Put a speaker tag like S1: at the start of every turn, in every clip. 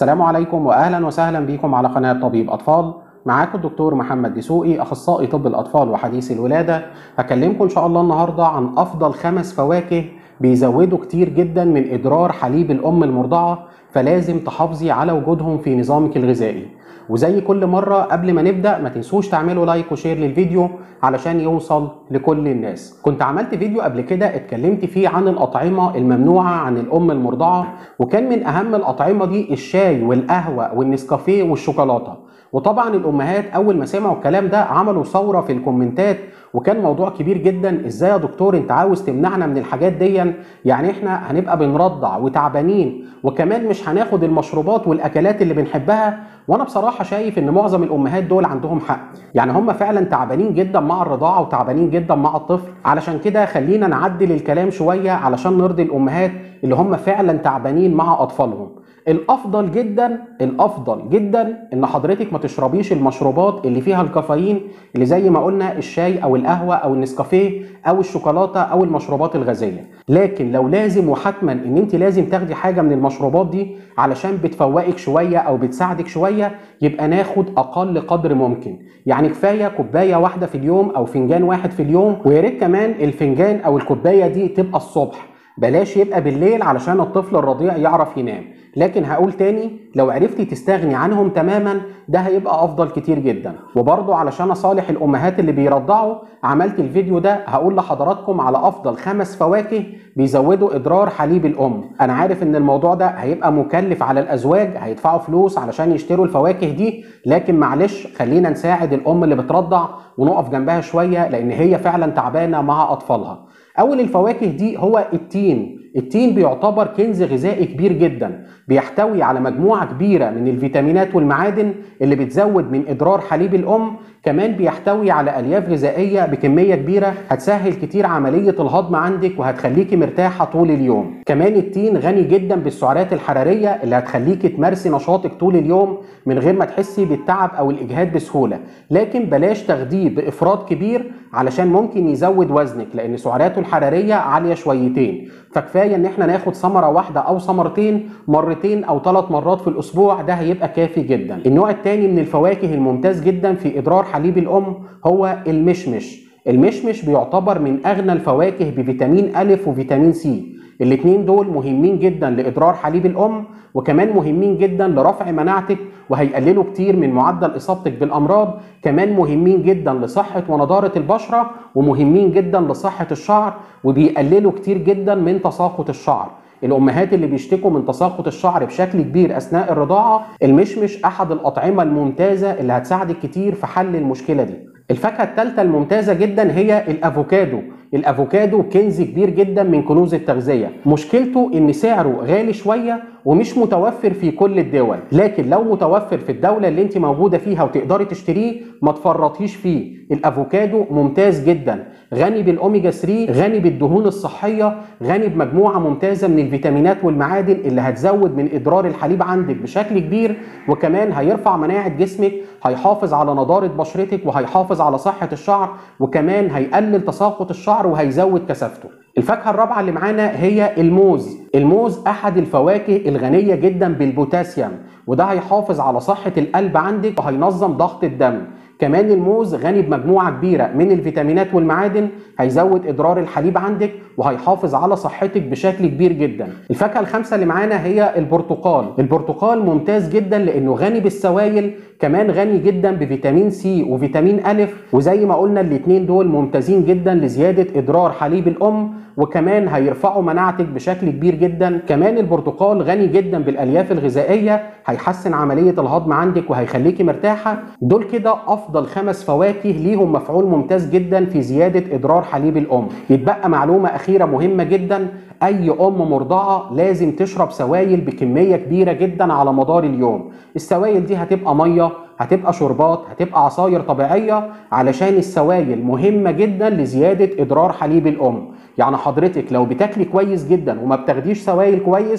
S1: السلام عليكم واهلا وسهلا بكم على قناه طبيب اطفال معاكم الدكتور محمد دسوقي اخصائي طب الاطفال وحديث الولاده هكلمكم ان شاء الله النهارده عن افضل خمس فواكه بيزودوا كتير جدا من ادرار حليب الام المرضعه فلازم تحافظي على وجودهم في نظامك الغذائي وزي كل مرة قبل ما نبدأ ما تنسوش تعملوا لايك وشير للفيديو علشان يوصل لكل الناس كنت عملت فيديو قبل كده اتكلمت فيه عن الأطعمة الممنوعة عن الأم المرضعة وكان من أهم الأطعمة دي الشاي والقهوة والنسكافيه والشوكولاتة وطبعا الأمهات أول ما سمعوا الكلام ده عملوا ثورة في الكومنتات وكان موضوع كبير جدا ازاي يا دكتور انت عاوز تمنعنا من الحاجات دي يعني احنا هنبقى بنرضع وتعبانين وكمان مش هناخد المشروبات والاكلات اللي بنحبها وانا بصراحه شايف ان معظم الامهات دول عندهم حق يعني هم فعلا تعبانين جدا مع الرضاعه وتعبانين جدا مع الطفل علشان كده خلينا نعدل الكلام شويه علشان نرضي الامهات اللي هم فعلا تعبانين مع اطفالهم الافضل جدا الافضل جدا ان حضرتك ما تشربيش المشروبات اللي فيها الكافيين اللي زي ما قلنا الشاي او القهوه او النسكافيه او الشوكولاته او المشروبات الغازيه لكن لو لازم وحتما ان انت لازم تاخدي حاجه من المشروبات دي علشان بتفوقك شويه او بتساعدك شويه يبقى ناخد اقل قدر ممكن يعني كفايه كوبايه واحده في اليوم او فنجان واحد في اليوم ويا ريت كمان الفنجان او الكوبايه دي تبقى الصبح بلاش يبقى بالليل علشان الطفل الرضيع يعرف ينام لكن هقول تاني لو عرفتي تستغني عنهم تماما ده هيبقى افضل كتير جدا وبرضو علشان اصالح الامهات اللي بيرضعوا عملت الفيديو ده هقول لحضراتكم على افضل خمس فواكه بيزودوا ادرار حليب الام انا عارف ان الموضوع ده هيبقى مكلف على الازواج هيدفعوا فلوس علشان يشتروا الفواكه دي لكن معلش خلينا نساعد الام اللي بترضع ونقف جنبها شويه لان هي فعلا تعبانه مع اطفالها اول الفواكه دي هو التين التين بيعتبر كنز غذائي كبير جدا بيحتوي على مجموعة كبيرة من الفيتامينات والمعادن اللي بتزود من إدرار حليب الأم كمان بيحتوي على ألياف غذائية بكمية كبيرة هتسهل كتير عملية الهضم عندك وهتخليكي مرتاحة طول اليوم كمان التين غني جدا بالسعرات الحرارية اللي هتخليكي تمارسي نشاطك طول اليوم من غير ما تحسي بالتعب أو الإجهاد بسهولة لكن بلاش تاخديه بإفراط كبير علشان ممكن يزود وزنك لأن سعراته الحرارية عالية شويتين فكفاية إن احنا ناخد ثمرة واحدة أو ثمرتين مرتين أو ثلاث مرات في الأسبوع ده هيبقى كافي جدا النوع الثاني من الفواكه الممتاز جدا في إدرار حليب الأم هو المشمش المشمش بيعتبر من أغنى الفواكه بفيتامين أ وفيتامين سي الاتنين دول مهمين جدا لإدرار حليب الأم وكمان مهمين جدا لرفع مناعتك وهيقللوا كتير من معدل إصابتك بالأمراض كمان مهمين جدا لصحة ونضارة البشرة ومهمين جدا لصحة الشعر وبيقللوا كتير جدا من تساقط الشعر الامهات اللي بيشتكوا من تساقط الشعر بشكل كبير اثناء الرضاعه المشمش احد الاطعمه الممتازه اللي هتساعدك كتير في حل المشكله دي الفاكهه الثالثه الممتازه جدا هي الافوكادو الافوكادو كنز كبير جدا من كنوز التغذيه مشكلته ان سعره غالي شويه ومش متوفر في كل الدول لكن لو متوفر في الدوله اللي انت موجوده فيها وتقدري تشتريه ما تفرطيش فيه الافوكادو ممتاز جدا غني بالاوميجا 3 غني بالدهون الصحيه غني بمجموعه ممتازه من الفيتامينات والمعادن اللي هتزود من ادرار الحليب عندك بشكل كبير وكمان هيرفع مناعه جسمك هيحافظ على نضاره بشرتك وهيحافظ على صحه الشعر وكمان هيقلل تساقط الشعر وهيزود كثافته الفاكهة الرابعة اللي معانا هي الموز الموز أحد الفواكه الغنية جدا بالبوتاسيوم وده هيحافظ على صحة القلب عندك وهينظم ضغط الدم كمان الموز غني بمجموعة كبيرة من الفيتامينات والمعادن هيزود إدرار الحليب عندك وهيحافظ على صحتك بشكل كبير جدا الفاكهة الخامسة اللي معانا هي البرتقال البرتقال ممتاز جدا لأنه غني بالسوائل كمان غني جدا بفيتامين سي وفيتامين أ وزي ما قلنا الاتنين دول ممتازين جدا لزيادة إدرار حليب الأم وكمان هيرفعوا مناعتك بشكل كبير جدا كمان البرتقال غني جدا بالالياف الغذائيه هيحسن عمليه الهضم عندك وهيخليكي مرتاحه دول كده افضل خمس فواكه ليهم مفعول ممتاز جدا في زياده ادرار حليب الام يتبقى معلومه اخيره مهمه جدا اي ام مرضعه لازم تشرب سوائل بكميه كبيره جدا على مدار اليوم السوائل دي هتبقى ميه هتبقى شربات هتبقى عصاير طبيعيه علشان السوائل مهمه جدا لزياده ادرار حليب الام يعني حضرتك لو بتاكلي كويس جدا وما بتاخديش سوائل كويس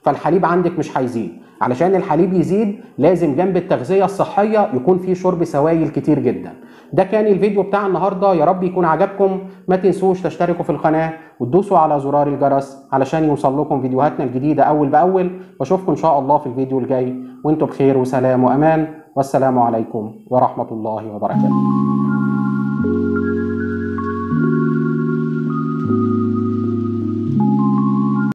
S1: فالحليب عندك مش هيزيد علشان الحليب يزيد لازم جنب التغذيه الصحيه يكون فيه شرب سوائل كتير جدا ده كان الفيديو بتاع النهارده يا رب يكون عجبكم ما تنسوش تشتركوا في القناه وتدوسوا على زرار الجرس علشان يوصل لكم فيديوهاتنا الجديده اول باول واشوفكم ان شاء الله في الفيديو الجاي وانتم بخير وسلام وامان والسلام عليكم ورحمه الله وبركاته